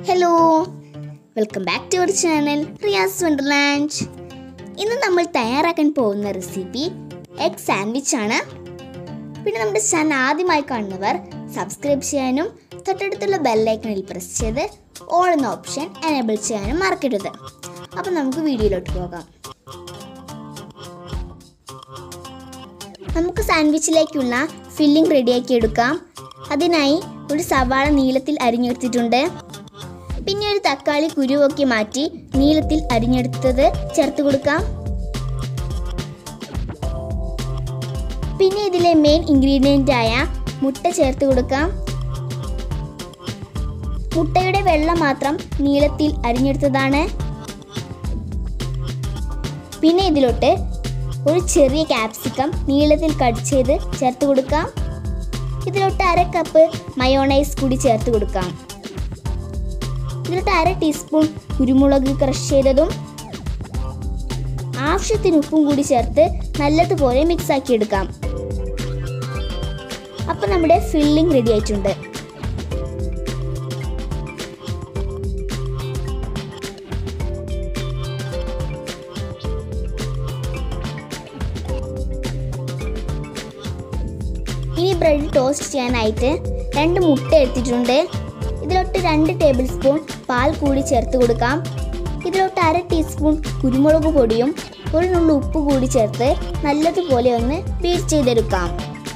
hello welcome back to our channel Riyas Wonderland ഇന്ന് നമ്മൾ തയ്യാറാക്കാൻ പോകുന്ന റെസിപ്പി എഗ് സാൻഡ്വിച്ച് ആണ് പിന്നെ നമ്മുടെ ചാനൽ ആദ്യമായി കാണുന്നവർ സബ്സ്ക്രൈബ് ചെയ്യാനും തൊട്ടടുത്തുള്ള ബെല്ലൈക്കണിൽ പ്രസ് ചെയ്ത് ഓൾ എന്ന ഓപ്ഷൻ എനേബിൾ ചെയ്യാനും മറക്കരുത് അപ്പം നമുക്ക് വീഡിയോയിലോട്ട് പോകാം നമുക്ക് സാൻഡ്വിച്ചിലേക്കുള്ള ഫില്ലിംഗ് റെഡിയാക്കി എടുക്കാം അതിനായി ഒരു സവാള നീളത്തിൽ അരിഞ്ഞെടുത്തിട്ടുണ്ട് പിന്നെ ഒരു തക്കാളി കുരുവൊക്കെ മാറ്റി നീളത്തിൽ അരിഞ്ഞെടുത്തത് ചേർത്ത് കൊടുക്കാം പിന്നെ ഇതിലെ മെയിൻ ഇൻഗ്രീഡിയൻ്റ് ആയ മുട്ട ചേർത്ത് കൊടുക്കാം മുട്ടയുടെ വെള്ളം മാത്രം നീളത്തിൽ അരിഞ്ഞെടുത്തതാണ് പിന്നെ ഇതിലോട്ട് ഒരു ചെറിയ ക്യാപ്സിക്കം നീളത്തിൽ കട്ട് ചെയ്ത് ചേർത്ത് കൊടുക്കാം ഇതിലോട്ട് അര കപ്പ് മയോണൈസ് കൂടി ചേർത്ത് കൊടുക്കാം ഇതിലോട്ട് അര ടീസ്പൂൺ കുരുമുളക് ക്രഷ് ചെയ്തതും ആവശ്യത്തിന് ഉപ്പും കൂടി ചേർത്ത് നല്ലതുപോലെ മിക്സ് ആക്കി എടുക്കാം അപ്പം നമ്മുടെ ഫില്ലിംഗ് റെഡി ആയിട്ടുണ്ട് ഇനി ബ്രെഡ് ടോസ്റ്റ് ചെയ്യാനായിട്ട് രണ്ട് മുട്ട എടുത്തിട്ടുണ്ട് ഇതിലോട്ട് രണ്ട് ടേബിൾ സ്പൂൺ പാൽ കൂടി ചേർത്ത് കൊടുക്കാം ഇതിലോട്ട് അര ടീസ്പൂൺ കുരുമുളക് പൊടിയും ഒരു നുള്ളു ഉപ്പ് കൂടി ചേർത്ത് നല്ലതുപോലെ ഒന്ന് ബീറ്റ് ചെയ്തെടുക്കാം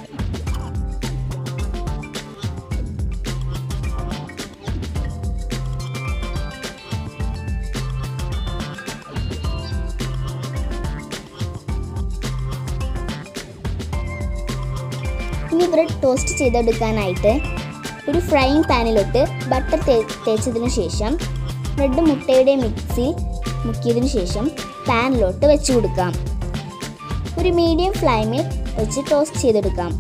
ഇനി ബ്രെഡ് ടോസ്റ്റ് ചെയ്തെടുക്കാനായിട്ട് ഒരു ഫ്രൈയിങ് പാനിലോട്ട് ബട്ടർ തേ തേച്ചതിന് ശേഷം ബ്രെഡ് മുട്ടയുടെ മിക്സി മുക്കിയതിന് ശേഷം പാനിലോട്ട് വെച്ച് കൊടുക്കാം ഒരു മീഡിയം ഫ്ലെയിമിൽ വെച്ച് ടോസ്റ്റ് ചെയ്തെടുക്കാം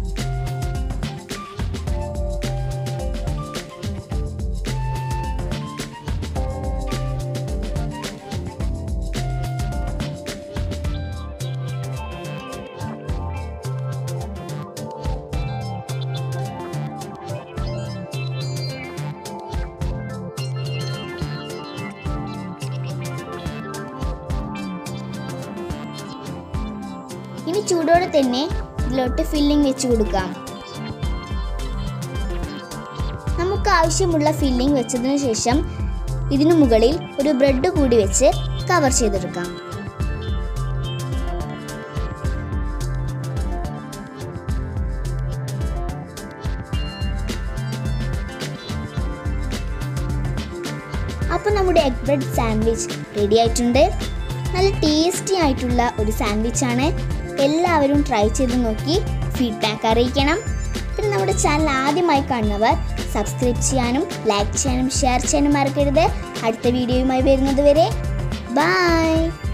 ഇനി ചൂടോടെ തന്നെ ഇതിലോട്ട് ഫില്ലിംഗ് വെച്ച് കൊടുക്കാം നമുക്ക് ആവശ്യമുള്ള ഫില്ലിംഗ് വെച്ചതിന് ശേഷം ഇതിനു മുകളിൽ ഒരു ബ്രെഡ് കൂടി വെച്ച് കവർ ചെയ്തെടുക്കാം അപ്പോൾ നമ്മുടെ എഗ് ബ്രെഡ് സാൻഡ്വിച്ച് റെഡി ആയിട്ടുണ്ട് നല്ല ടേസ്റ്റി ആയിട്ടുള്ള ഒരു സാൻഡ്വിച്ച് ആണ് എല്ലാവരും ട്രൈ ചെയ്ത് നോക്കി ഫീഡ്ബാക്ക് അറിയിക്കണം പിന്നെ നമ്മുടെ ചാനൽ ആദ്യമായി കാണുന്നവർ സബ്സ്ക്രൈബ് ചെയ്യാനും ലൈക്ക് ചെയ്യാനും ഷെയർ ചെയ്യാനും മറക്കരുത് അടുത്ത വീഡിയോയുമായി വരുന്നത് വരെ ബൈ